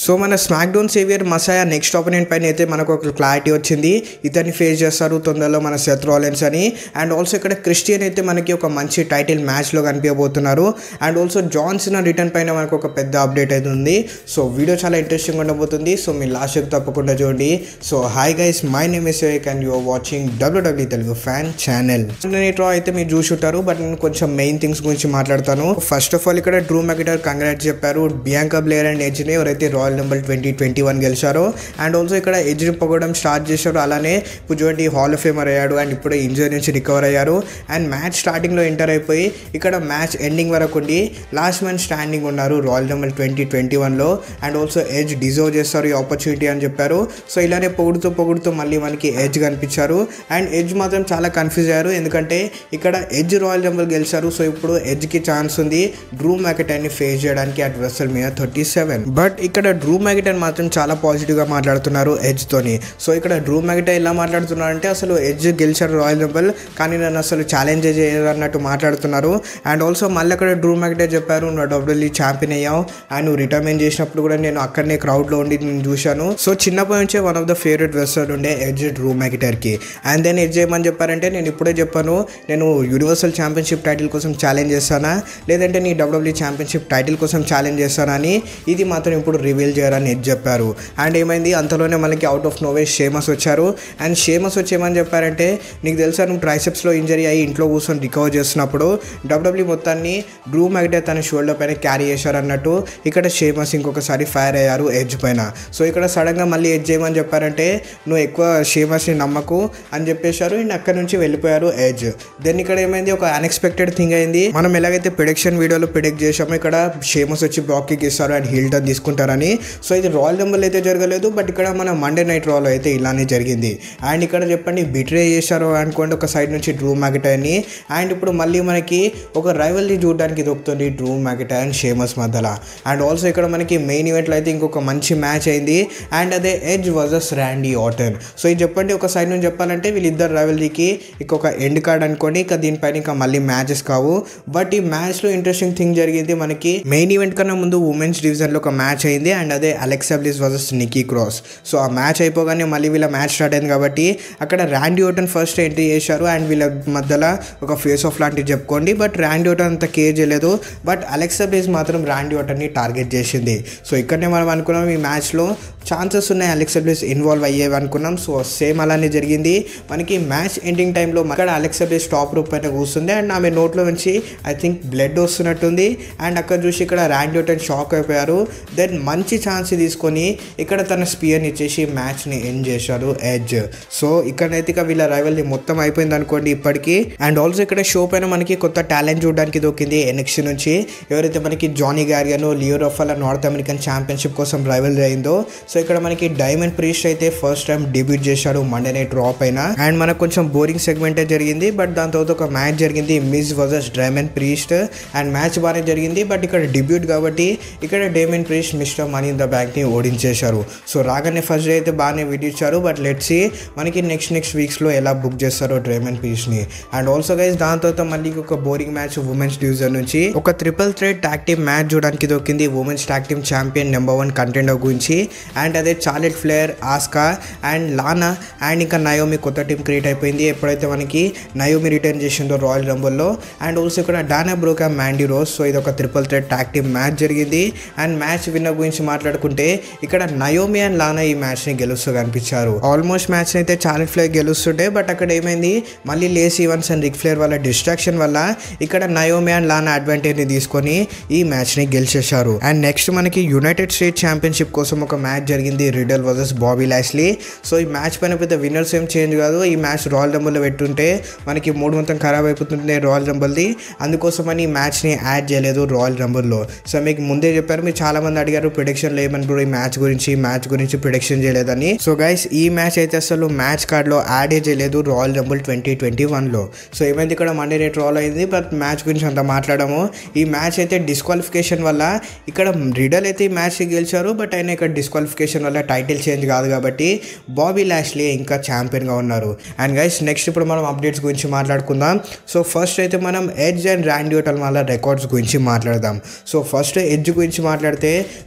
so మన SmackDown saviour messiah next opponent పైన అయితే మనకు ఒక క్లారిటీ వచ్చింది ఇతన్ని ఫేస్ చేస్తారు తొందరలో మన సెత్ రాలెన్స్ అని అండ్ ఆల్సో ఇక్కడ క్రిస్టియన్ అయితే మనకి ఒక మంచి టైటిల్ మ్యాచ్లో కనిపించబోతున్నారు అండ్ ఆల్సో జాన్సన్ రిటర్న్ పైన మనకు ఒక పెద్ద అప్డేట్ అయితే ఉంది సో వీడియో చాలా ఇంట్రెస్టింగ్ ఉండబోతుంది సో మీ లాస్ట్ తప్పకుండా చూడండి so hi guys my name is యోక్ and you're watching WWE Telugu fan channel Raw అయితే మీరు చూసి ఉంటారు బట్ నేను కొంచెం మెయిన్ థింగ్స్ గురించి మాట్లాడతాను ఫస్ట్ ఆఫ్ ఆల్ ఇక్కడ డ్రూ మెకిటర్ కంగ్రాట్స్ చెప్పారు బియాంకా బ్లేయర్ అండ్ ఎడ్జ్ని ఎవరైతే royal number twenty twenty one గెలిచారో అండ్ ఆల్సో ఇక్కడ ఎడ్జ్ని పొగడం స్టార్ట్ చేశారు అలానే పుజోటి హాల్ ఆఫ్ ఫేమర్ అయ్యాడు అండ్ ఇప్పుడే ఇంజరీ నుంచి రికవర్ అయ్యారు అండ్ మ్యాచ్ స్టార్టింగ్లో ఎంటర్ అయిపోయి ఇక్కడ మ్యాచ్ ఎండింగ్ వరకు ఉండి లాస్ట్ మ్యాన్ స్టాండింగ్ ఉన్నారు రాయల్ నెంబర్ ట్వంటీ ట్వంటీ వన్లో అండ్ ఆల్సో ఎడ్జ్ డిజర్వ్ చేస్తారు ఈ ఆపర్చునిటీ అని చెప్పారు సో ఇలానే పొగుడుతూ పొగుడుతూ మళ్ళీ మనకి ఎడ్జ్ కనిపించారు అండ్ ఎడ్జ్ మాత్రం చాలా కన్ఫ్యూజ్ అయ్యారు ఎందుకంటే ఇక్కడ ఎడ్జ్ రాయల్ నెంబర్ గెలిచారు సో ఇప్పుడు ఎడ్జ్కి ఛాన్స్ ఉంది డ్రూ మ్యాకెటైన్ని ఫేస్ చేయడానికి అట్ వెసల్ మీద థర్టీ సెవెన్ బట్ ఇక్కడ డ్రూ మ్యాకెటైన్ మాత్రం చాలా పాజిటివ్గా మాట్లాడుతున్నారు ఎడ్జ్ తోని సో ఇక్కడ డ్రూ మ్యాకెటైన్ ఎలా మాట్లాడుతున్నారంటే అసలు ఎడ్జ్ గెలిచారు రాయల్ నెంబర్ కానీ నన్ను అసలు ఛాలెంజ్ చేయరు అన్నట్టు మాట్లాడుతున్నారు అండ్ ఆల్సో మళ్ళీ అక్కడ డ్రూ మ్యాకెటైన్ చెప్పారు నువ్వు డబ్ల్యూడబ్ల్యూ ఛాంపియన్ అయ్యావు అండ్ నువ్వు రిటైర్మెంట్ చేసినప్పుడు కూడా నేను అక్కడనే క్రౌడ్లో ఉండి నేను చూశాను సో చిన్నప్పటి నుంచే one of the favourite wrestler ఉండే ఎడ్జ్ డ్రూ మ్యాకెటర్కి అండ్ దెన్ ఎడ్జ్ ఏమని చెప్పారంటే నేను ఇప్పుడే చెప్పాను నేను యూనివర్సల్ ఛాంపియన్షిప్ టైటిల్ కోసం ఛాలెంజ్ చేస్తానా లేదంటే నీ డబ్ల్యూడబ్ల్యూ ఛాంపియన్షిప్ టైటిల్ కోసం ఛాలెంజ్ చేస్తానా అని ఇది మాత్రం ఇప్పుడు రివీల్ చేయాలని ఎడ్జ్ చెప్పారు అండ్ ఏమైంది అంతలోనే మనకి అవుట్ ఆఫ్ నోవే షేమస్ వచ్చారు అండ్ షేమస్ వచ్చి ఏమని చెప్పారంటే నీకు తెలుసా నువ్వు ట్రైసెప్స్లో ఇంజరీ అయ్యి ఇంట్లో కూర్చొని రికవర్ చేస్తున్నప్పుడు డబ్ల్యూడబ్ల్యూ మొత్తాన్ని డ్రూ మ్యాగ్డే తన షోల్డర్ పైన క్యారీ చేశారు అన్నట్టు ఇక్కడ షేమస్ ఇంకొకసారి ఫైర్ అయ్యారు ఎడ్జ్ పైన సో ఇక్కడ సడన్గా మళ్ళీ ఎడ్జ్ ఏమని చెప్పారంటే నువ్వు ఎక్కువ షేమస్ని నమ్మకు అని చెప్పేశారు అండ్ అక్కడ నుంచి వెళ్ళిపోయారు ఎడ్జ్ దెన్ ఇక్కడ ఏమైంది ఒక అన్ఎక్స్పెక్టెడ్ థింగ్ అయింది మనం ఎలాగైతే ప్రొడక్షన్ వీడియోలో ప్రిడిక్ట్ చేసామో ఇక్కడ షేమస్ వచ్చి బ్లాక్ కిక్ ఇస్తారు అండ్ హీల్ టర్న్ తీసుకుంటారని సో ఇది రాయల్ నెంబర్లో అయితే జరగలేదు బట్ ఇక్కడ మన మండే నైట్ రాలో అయితే ఇలానే జరిగింది అండ్ ఇక్కడ చెప్పండి బిట్రే చేశారు అనుకోండి ఒక సైడ్ నుంచి డ్రూ మ్యాగటైని అండ్ ఇప్పుడు మళ్ళీ మనకి ఒక రైవల్ని చూడడానికి దొరుకుతుంది డ్రూ మ్యాగటై అండ్ షేమస్ మధ్యలో అండ్ ఆల్సో ఇక్కడ మనకి మెయిన్ ఈవెంట్లో అయితే ఇంకొక మంచి మ్యాచ్ అయింది అండ్ అదే Edge versus Randy Orton so ఇది చెప్పండి ఒక సైడ్ నుంచి చెప్పాలంటే వీళ్ళిద్దరు రైవల్రీకి ఇంకొక ఎండ్ కార్డ్ అనుకోండి ఇక దీనిపైన ఇంకా మళ్ళీ మ్యాచెస్ కావు బట్ ఈ మ్యాచ్లో ఇంట్రెస్టింగ్ థింగ్ జరిగింది మనకి మెయిన్ ఈవెంట్ కన్నా ముందు ఉమెన్స్ డివిజన్లో ఒక మ్యాచ్ అయింది అండ్ అదే Alexa Bliss versus Nikki Cross so ఆ మ్యాచ్ అయిపోగానే మళ్ళీ వీళ్ళ మ్యాచ్ స్టార్ట్ అయింది కాబట్టి అక్కడ ర్యాండీ ఓటన్ ఫస్ట్ ఎంట్రీ చేశారు అండ్ వీళ్ళ మధ్యలో ఒక ఫేస్ ఆఫ్ లాంటివి చెప్పుకోండి బట్ ర్యాండీ ఓటన్ అంత కేర్ చేయలేదు బట్ అలెక్సా బ్లిస్ మాత్రం ర్యాండీ ఓటన్ని టార్గెట్ చేసింది సో ఇక్కడనే మనం అనుకున్నాం ఈ మ్యాచ్లో ఛాన్సెస్ ఉన్నాయి అలెక్సా బ్లిస్ ఇన్వాల్వ్ అయ్యేవి అనుకున్నాం సో సేమ్ అలానే జరిగింది మనకి మ్యాచ్ ఎండింగ్ టైంలో అక్కడ అలెక్సా బ్లిస్ టాప్ రూప్ పైన కూర్చుంది అండ్ ఆమె నోట్లో నుంచి ఐ థింక్ బ్లడ్ వస్తున్నట్టుంది అండ్ అక్కడ చూసి ఇక్కడ ర్యాండీ ఓటన్ షాక్ అయిపోయారు దెన్ మంచి ఛాన్స్ తీసుకొని ఇక్కడ తన స్పియర్ని ఇచ్చేసి మ్యాచ్ని ఎండ్ చేశారు ఎడ్జ్ సో ఇక్కడైతే ఇక వీళ్ళ రైవల్ని మొత్తం అయిపోయింది అనుకోండి ఇప్పటికీ అండ్ ఆల్సో ఇక్కడ షో పైన మనకి కొత్త టాలెంట్ చూడడానికి దొరికింది ఎనెక్స్ నుంచి ఎవరైతే మనకి జానీ గార్గాను లియో రఫాల నార్త్ అమెరికన్ ఛాంపియన్షిప్ కోసం రైవల్ అయిందో సో ఇక్కడ మనకి డైమండ్ ప్రీస్ట్ అయితే ఫస్ట్ టైం డెబ్యూట్ చేశాడు మండే నైట్ డ్రా పైన అండ్ మనకు కొంచెం బోరింగ్ సెగ్మెంటే జరిగింది బట్ దాని తర్వాత ఒక మ్యాచ్ జరిగింది Miz versus Damian Priest and match బాగానే జరిగింది బట్ ఇక్కడ డెబ్యూట్ కాబట్టి ఇక్కడ Damian Priest mister money in the బ్యాంక్ని ఓడించేశారు సో రాగానే ఫస్ట్ డే అయితే బాగానే విడిచారు బట్ లెట్స్ సి మనకి నెక్స్ట్ నెక్స్ట్ వీక్స్లో ఎలా బుక్ చేస్తారో డ్రైమన్ పీస్ని అండ్ ఆల్సో గైస్ దాని తర్వాత మళ్ళీ ఒక బోరింగ్ మ్యాచ్ ఉమెన్స్ డివిజన్ నుంచి ఒక triple threat tag team match చూడడానికి దొరికింది women's tag team champion number one contender గురించి అండ్ అదే Charlotte Flair Asuka and Lana and ఇంకా నయోమి కొత్త టీం క్రియేట్ అయిపోయింది ఎప్పుడైతే మనకి నయోమి రిటర్న్ చేసిందో రాయల్ రంబుల్లో అండ్ ఆల్సో ఇక్కడ Dana Brooke Mandy Rose so ఇది ఒక triple threat tag team match జరిగింది అండ్ మ్యాచ్ విన్నర్ గురించి మాట్లాడుకుంటే ఇక్కడ నయోమి అండ్ లానా ఈ మ్యాచ్ని గెలుస్తూ కనిపించారు ఆల్మోస్ట్ మ్యాచ్ అయితే చార్లెట్ ఫ్లేర్ గెలుస్తుంటే బట్ అక్కడ ఏమైంది మళ్ళీ Lacey Evans and Ric Flair వల్ల డిస్ట్రాక్షన్ వల్ల ఇక్కడ నయోమి అండ్ లానా అడ్వాంటేజ్ని తీసుకొని ఈ మ్యాచ్ని గెలిచేశారు అండ్ నెక్స్ట్ మనకి యునైటెడ్ స్టేట్ ఛాంపియన్షిప్ కోసం ఒక మ్యాచ్ జరిగింది Riddle versus Bobby Lashley so ఈ మ్యాచ్ పైన పెద్ద విన్నర్స్ ఏం చేంజ్ కాదు ఈ మ్యాచ్ రాయల్ రంబుల్లో పెట్టుంటే మనకి మూడు మొత్తం ఖరాబ్ అయిపోతుంటే రాయల్ రంబుల్ది అందుకోసమని ఈ మ్యాచ్ని యాడ్ చేయలేదు రాయల్ రంబుల్లో సో మీకు ముందే చెప్పారు మీరు చాలా మంది అడిగారు ప్రొడిక్షన్ ఏమని బ్రో ఈ మ్యాచ్ గురించి మ్యాచ్ గురించి ప్రొడిక్షన్ చేయలేదని సో గైస్ ఈ మ్యాచ్ అయితే అసలు మ్యాచ్ కార్డ్లో యాడ్ చేయలేదు రాయల్ రంబుల్ ట్వంటీ ట్వంటీ వన్లో సో ఏమైంది ఇక్కడ మండే నైట్ రాల్ అయింది బట్ మ్యాచ్ గురించి అంత మాట్లాడము ఈ మ్యాచ్ అయితే డిస్క్వాలిఫికేషన్ వల్ల ఇక్కడ రిడల్ అయితే ఈ మ్యాచ్ గెలిచారు బట్ ఆయన ఇక్కడ డిస్క్వాలిఫికేషన్ వల్ల టైటిల్ చేంజ్ కాదు కాబట్టి బాబీ లాష్లీ ఇంకా ఛాంపియన్గా ఉన్నారు అండ్ గైస్ నెక్స్ట్ ఇప్పుడు మనం అప్డేట్స్ గురించి మాట్లాడుకుందాం సో ఫస్ట్ అయితే మనం ఎడ్జ్ అండ్ ర్యాండీ ఓటల్ వల్ల రికార్డ్స్ గురించి మాట్లాడదాం సో ఫస్ట్ ఎడ్జ్ గురించి మాట్లాడితే వినో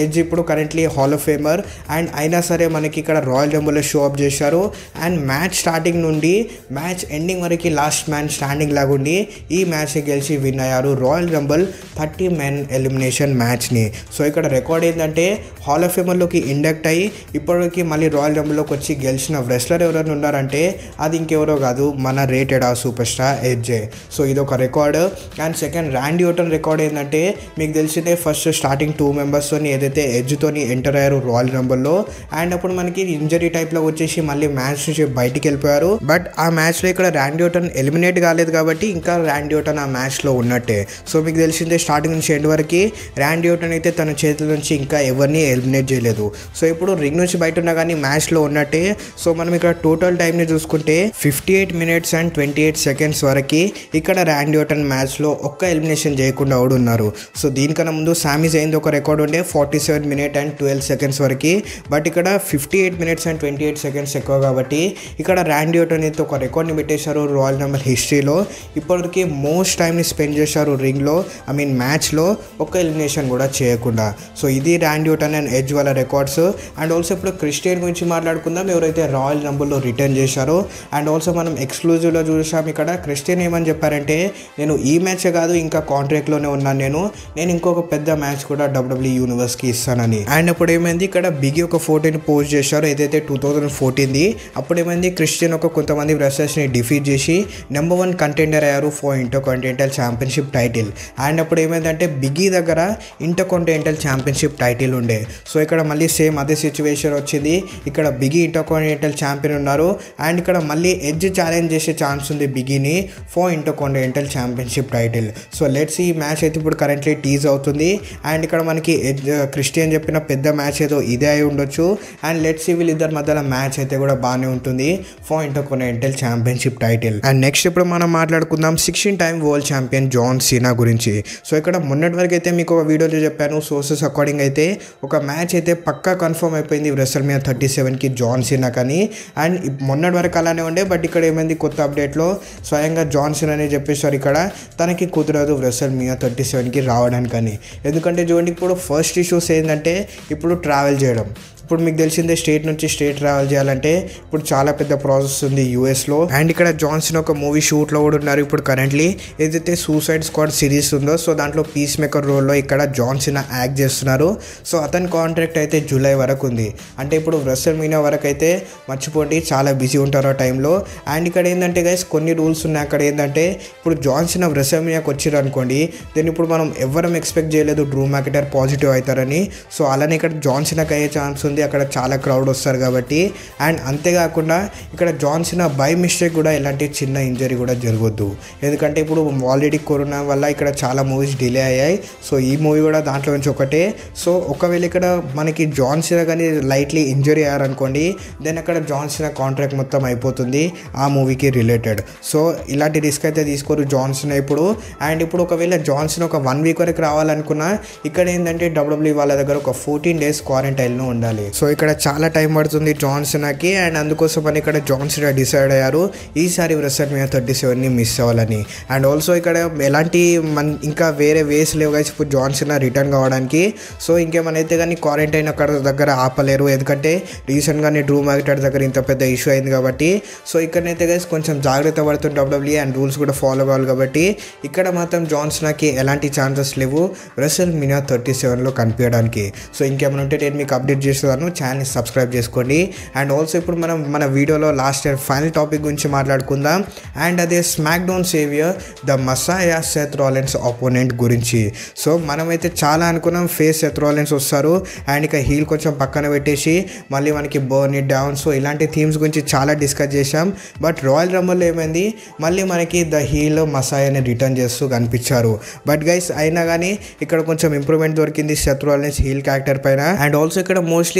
ఎడ్జ్ ఇప్పుడు currently hall of famer and అయినా సరే మనకి ఇక్కడ రాయల్ రంబుల్లో షో అప్ చేశారు అండ్ మ్యాచ్ స్టార్టింగ్ నుండి మ్యాచ్ ఎండింగ్ వరకు లాస్ట్ మ్యాన్ స్టాండింగ్ లాగా ఉండి ఈ మ్యాచ్ గెలిచి విన్ అయ్యారు royal rumble thirty men elimination మ్యాచ్ని సో ఇక్కడ రికార్డ్ ఏంటంటే హాల్ ఆఫ్ ఫేమర్లోకి ఇండక్ట్ అయ్యి ఇప్పటికి మళ్ళీ రాయల్ రంబుల్లోకి వచ్చి గెలిచిన రెస్లర్ ఎవరైనా ఉన్నారంటే అది ఇంకెవరో కాదు మన రేటెడ్ ఆ సూపర్ స్టార్ ఎడ్జే సో ఇది ఒక record and second Randy Orton record ఏంటంటే మీకు తెలిసిందే ఫస్ట్ స్టార్టింగ్ టూ మెంబర్స్తో ఏదైతే ఎడ్జ్తోని ఎంటర్ అయ్యారు రాయల్ రంబుల్లో అండ్ అప్పుడు మనకి ఇంజరీ టైప్లో వచ్చేసి మళ్ళీ మ్యాచ్ నుంచి బయటికి వెళ్ళిపోయారు బట్ ఆ మ్యాచ్లో ఇక్కడ ర్యాండీ ఓటన్ ఎలిమినేట్ కాలేదు కాబట్టి ఇంకా ర్యాండీ ఓటన్ ఆ మ్యాచ్లో ఉన్నట్టే సో మీకు తెలిసిందే స్టార్టింగ్ నుంచి ఎండ్ వరకు ర్యాండీ ఓటన్ అయితే తన చేతుల నుంచి ఇంకా ఎవరిని ఎలిమినేట్ చేయలేదు సో ఇప్పుడు రింగ్ నుంచి బయట ఉన్నా కానీ మ్యాచ్లో ఉన్నట్టే సో మనం ఇక్కడ టోటల్ టైంని చూసుకుంటే fifty eight minutes and twenty eight seconds వరకు ఇక్కడ ర్యాండీ ఓటన్ మ్యాచ్లో ఒక్క ఎలిమినేషన్ చేయకుండా కూడా ఉన్నారు సో దీనికన్నా ముందు సామీస్ అయింది ఒక రికార్డ్ ఉండే forty seven minute and twelve seconds వరకు బట్ ఇక్కడ fifty eight minutes and twenty eight seconds ఎక్కువ కాబట్టి ఇక్కడ ర్యాండీ ఓటన్ అయితే ఒక రికార్డ్ని పెట్టేశారు రాయల్ నెంబర్ హిస్టరీలో ఇప్పటికి మోస్ట్ టైంని స్పెండ్ చేశారు రింగ్లో ఐ మీన్ మ్యాచ్లో ఒక్క ఎలిమినేషన్ కూడా చేయకుండా సో ఇది ర్యాండీ ఓటన్ అండ్ ఎడ్జ్ వాళ్ళ రికార్డ్స్ అండ్ ఆల్సో ఇప్పుడు క్రిస్టియన్ గురించి మాట్లాడుకుందాం ఎవరైతే రాయల్ నంబర్లో రిటర్న్ చేశారో అండ్ ఆల్సో మనం ఎక్స్క్లూజివ్లో చూసాం ఇక్కడ క్రిస్టియన్ ఏమని చెప్పారంటే నేను ఈ మ్యాచ్ కాదు ఇంకా కాంట్రాక్ట్లోనే ఉన్నాను నేను నేను ఇంకొక పెద్ద మ్యాచ్ కూడా డబ్ల్యూడబ్ల్యూ యూనివర్స్కి ఇస్తానని అండ్ అప్పుడు ఏమైంది ఇక్కడ బిగి ఒక ఫోటోని పోస్ట్ చేశారు ఏదైతే టూ థౌజండ్ ఫోర్టీన్ది అప్పుడు ఏమైంది క్రిస్టియన్ ఒక కొంతమంది రెసర్స్ని డిఫీట్ చేసి నెంబర్ వన్ కంటెండర్ అయ్యారు for intercontinental championship title and అప్పుడు ఏమైందంటే బిగ్గీ దగ్గర ఇంటర్ కాంటినెంటల్ ఛాంపియన్షిప్ టైటిల్ ఉండే సో ఇక్కడ మళ్ళీ సేమ్ అదే సిచ్యువేషన్ వచ్చింది ఇక్కడ బిగి ఇంటర్ కాంటినెంటల్ ఛాంపియన్ ఉన్నారు అండ్ ఇక్కడ మళ్ళీ ఎడ్జ్ ఛాలెంజ్ చేసే ఛాన్స్ ఉంది బిగిని for intercontinental championship title so let's ఈ మ్యాచ్ అయితే ఇప్పుడు కరెంట్లీ టీజ్ అవుతుంది అండ్ ఇక్కడ మనకి ఎడ్జ్ క్రిస్టియన్ చెప్పిన పెద్ద మ్యాచ్ ఏదో ఇదే అయి ఉండొచ్చు అండ్ లెట్స్ వీళ్ళిద్దరి మధ్యలో మ్యాచ్ అయితే కూడా బాగానే ఉంటుంది for intercontinental championship title and next ఇప్పుడు మనం మాట్లాడుకుందాం sixteen time world champion John Cena గురించి సో ఇక్కడ మొన్నటి వరకు అయితే మీకు ఒక వీడియోలో చెప్పాను సోర్సెస్ అకార్డింగ్ అయితే ఒక మ్యాచ్ అయితే పక్కా కన్ఫర్మ్ అయిపోయింది రెసల్ మీద థర్టీ సెవెన్కి జాన్ సీనా కానీ అండ్ మొన్నటి వరకు అలానే ఉండే బట్ ఇక్కడ ఏమైంది కొత్త అప్డేట్లో స్వయంగా జాన్ సీనా అని చెప్పేసారు ఇక్కడ తనకి కుదరదు రెసల్ మీద థర్టీ సెవెన్కి రావడానికని ఎందుకంటే చూడండి ఇప్పుడు ఫస్ట్ ఇష్యూస్ ఏంటంటే ఇప్పుడు ట్రావెల్ చేయడం ఇప్పుడు మీకు తెలిసిందే స్టేట్ నుంచి స్టేట్ ట్రావెల్ చేయాలంటే ఇప్పుడు చాలా పెద్ద ప్రాసెస్ ఉంది యూఎస్లో అండ్ ఇక్కడ జాన్సన్ ఒక మూవీ షూట్లో కూడా ఉన్నారు ఇప్పుడు కరెంట్లీ ఏదైతే సూసైడ్ స్క్వాడ్ సిరీస్ ఉందో సో దాంట్లో పీస్ మేకర్ రోల్లో ఇక్కడ జాన్సన్ యాక్ట్ చేస్తున్నారు సో అతని కాంట్రాక్ట్ అయితే జూలై వరకు ఉంది అంటే ఇప్పుడు రెసల్ మీనా వరకు అయితే మర్చిపోండి చాలా బిజీ ఉంటారు ఆ టైంలో అండ్ ఇక్కడ ఏంటంటే గైస్ కొన్ని రూల్స్ ఉన్నాయి అక్కడ ఏంటంటే ఇప్పుడు జాన్సన్ రెసల్ మీనాకి వచ్చారు అనుకోండి దెన్ ఇప్పుడు మనం ఎవరం ఎక్స్పెక్ట్ చేయలేదు డ్రూ మ్యాకెటర్ పాజిటివ్ అవుతారని సో అలానే ఇక్కడ జాన్సన్కి అయ్యే ఛాన్స్ ఉంది అక్కడ చాలా క్రౌడ్ వస్తారు కాబట్టి అండ్ అంతేకాకుండా ఇక్కడ జాన్సన్ బై మిస్టేక్ కూడా ఎలాంటి చిన్న ఇంజరీ కూడా జరగొద్దు ఎందుకంటే ఇప్పుడు ఆల్రెడీ కరోనా వల్ల ఇక్కడ చాలా మూవీస్ డిలే అయ్యాయి సో ఈ మూవీ కూడా దాంట్లో నుంచి ఒకటే సో ఒకవేళ ఇక్కడ మనకి జాన్సన్ కానీ లైట్లీ ఇంజరీ అయ్యారనుకోండి దెన్ అక్కడ జాన్సన్ కాంట్రాక్ట్ మొత్తం అయిపోతుంది ఆ మూవీకి రిలేటెడ్ సో ఇలాంటి రిస్క్ అయితే తీసుకోరు జాన్సన్ ఇప్పుడు అండ్ ఇప్పుడు ఒకవేళ జాన్సన్ ఒక వన్ వీక్ వరకు రావాలనుకున్నా ఇక్కడ ఏంటంటే డబ్ల్యూబ్ల్యూ వాళ్ళ దగ్గర ఒక ఫోర్టీన్ డేస్ క్వారంటైన్లో ఉండాలి సో ఇక్కడ చాలా టైం పడుతుంది జాన్సన్కి అండ్ అందుకోసం అని ఇక్కడ జాన్సన్ డిసైడ్ అయ్యారు ఈసారి రెసల్ మీద థర్టీ సెవెన్ని మిస్ అవ్వాలని అండ్ ఆల్సో ఇక్కడ ఎలాంటి మన ఇంకా వేరే వేస్ లేవు గైస్ ఇప్పుడు జాన్సన్ రిటర్న్ కావడానికి సో ఇంకేమైనా అయితే కానీ క్వారంటైన్ అక్కడ దగ్గర ఆపలేరు ఎందుకంటే రీసెంట్గానే డ్రూ మార్కెటర్ దగ్గర ఇంత పెద్ద ఇష్యూ అయింది కాబట్టి సో ఇక్కడనైతే గైస్ కొంచెం జాగ్రత్త పడుతుంది డబ్ల్యూబ్ల్యూ అండ్ రూల్స్ కూడా ఫాలో కావాలి కాబట్టి ఇక్కడ మాత్రం జాన్సన్కి ఎలాంటి ఛాన్సెస్ లేవు రెసల్ మినా థర్టీ సెవెన్లో కనిపించడానికి సో ఇంకేమైనా ఉంటే నేను మీకు అప్డేట్ చేస్తాను ఛానల్ని సబ్స్క్రైబ్ చేసుకోండి అండ్ ఆల్సో ఇప్పుడు మనం మన వీడియోలో లాస్ట్ ఇయర్ ఫైనల్ టాపిక్ గురించి మాట్లాడుకుందాం అండ్ అదే SmackDown saviour the messiah Seth Rollins opponent గురించి సో మనమైతే చాలా అనుకున్నాం ఫేస్ సెత్ రాలెన్స్ వస్తారు అండ్ ఇక హీల్ కొంచెం పక్కన పెట్టేసి మళ్ళీ మనకి బర్న్ ఇట్ డౌన్ సో ఇలాంటి థీమ్స్ గురించి చాలా డిస్కస్ చేశాం బట్ రాయల్ రమ్మల్లో ఏమైంది మళ్ళీ మనకి ద హీల్ మసాయాని రిటర్న్ చేస్తూ కనిపించారు బట్ గైస్ అయినా కానీ ఇక్కడ కొంచెం ఇంప్రూవ్మెంట్ దొరికింది సెత్ రాలెన్స్ హీల్ క్యారెక్టర్ పైన అండ్ ఆల్సో ఇక్కడ మోస్ట్లీ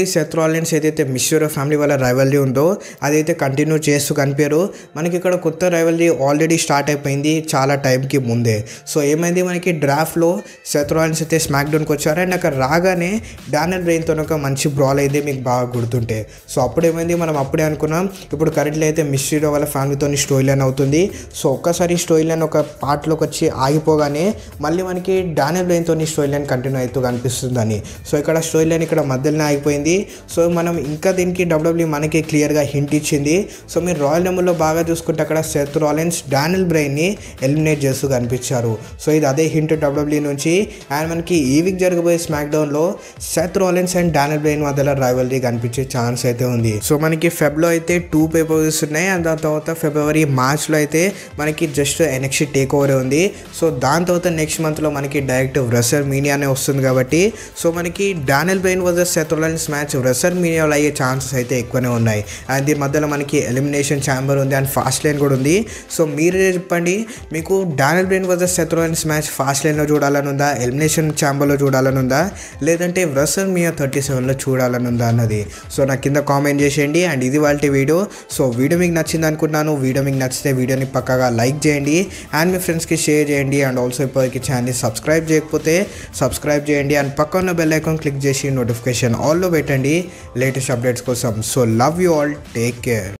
మనకి సెత్ రాలిన్స్ ఏదైతే మిస్యూరో ఫ్యామిలీ వాళ్ళ రైవల్రీ ఉందో అదైతే కంటిన్యూ చేస్తూ కనిపారు మనకి ఇక్కడ కొత్త రైవల్రీ ఆల్రెడీ స్టార్ట్ అయిపోయింది చాలా టైంకి ముందే సో ఏమైంది మనకి డ్రాఫ్ట్లో సెత్ రాలిన్స్ అయితే స్మాక్ డౌన్కి వచ్చారు అండ్ అక్కడ రాగానే డానియల్ బ్రెయిన్తో ఒక మంచి బ్రాల్ అయితే మీకు బాగా గుర్తుంటే సో అప్పుడు ఏమైంది మనం అప్పుడే అనుకున్నాం ఇప్పుడు కరెంట్లీ అయితే మిస్యూరో వాళ్ళ ఫ్యామిలీతో స్టోరీ లైన్ అవుతుంది సో ఒక్కసారి స్టోరీ లైన్ ఒక పార్ట్లోకి వచ్చి ఆగిపోగానే మళ్ళీ మనకి డానియల్ బ్రెయిన్తో స్టోరీ లైన్ కంటిన్యూ అవుతూ కనిపిస్తుందని సో ఇక్కడ స్టోరీ లైన్ ఇక్కడ మధ్యలోనే ఆగిపోయింది సో మనం ఇంకా దీనికి డబ్ల్యూడబ్ల్యూ మనకి క్లియర్గా హింట్ ఇచ్చింది సో మీరు రాయల్ నెంబర్లో బాగా చూసుకుంటే అక్కడ సెత్ రాలెన్స్ డానియల్ బ్రెయిన్ని ఎలిమినేట్ చేస్తూ కనిపించారు సో ఇది అదే హింట్ డబ్ల్యూడబ్ల్యూ నుంచి అండ్ మనకి ఈ వీక్ జరగబోయే స్మాక్ డౌన్లో Seth Rollins and Daniel Bryan మధ్యలో రైవల్రీ కనిపించే ఛాన్స్ అయితే ఉంది సో మనకి ఫెబ్లో అయితే టూ పేపర్స్ ఉన్నాయి అండ్ దాని తర్వాత ఫిబ్రవరి మార్చ్లో అయితే మనకి జస్ట్ ఎనెక్స్ట్ టేక్ ఓవర్ ఉంది సో దాని తర్వాత నెక్స్ట్ మంత్లో మనకి డైరెక్ట్ వ్రసర్ మీనియానే వస్తుంది కాబట్టి సో మనకి Daniel Bryan versus Seth Rollins match వ్రసర్ మీనియాలో అయ్యే ఛాన్సెస్ అయితే ఎక్కువనే ఉన్నాయి అండ్ దీని మధ్యలో మనకి ఎలిమినేషన్ ఛాంబర్ ఉంది అండ్ ఫాస్ట్ లైన్ కూడా ఉంది సో మీరే చెప్పండి మీకు Daniel Bryan versus Seth Rollins match ఫాస్ట్ లైన్లో చూడాలని ఉందా ఎలిమినేషన్ ఛాంబర్లో చూడాలని ఉందా లేదంటే వ్రసల్ మియా థర్టీ సెవెన్లో చూడాలని ఉందా అన్నది సో నా కింద కామెంట్ చేసేయండి అండ్ ఇది వాళ్ళ వీడియో సో వీడియో మీకు నచ్చింది అనుకుంటున్నాను వీడియో మీకు నచ్చితే వీడియోని పక్కగా లైక్ చేయండి అండ్ మీ ఫ్రెండ్స్కి షేర్ చేయండి అండ్ ఆల్సో ఇప్పటికి ఛానల్ని సబ్స్క్రైబ్ చేయకపోతే సబ్స్క్రైబ్ చేయండి అండ్ పక్క ఉన్న బెల్ ఐకాన్ క్లిక్ చేసి నోటిఫికేషన్ ఆల్లో పెట్టండి లేటెస్ట్ అప్డేట్స్ కోసం so love you all take care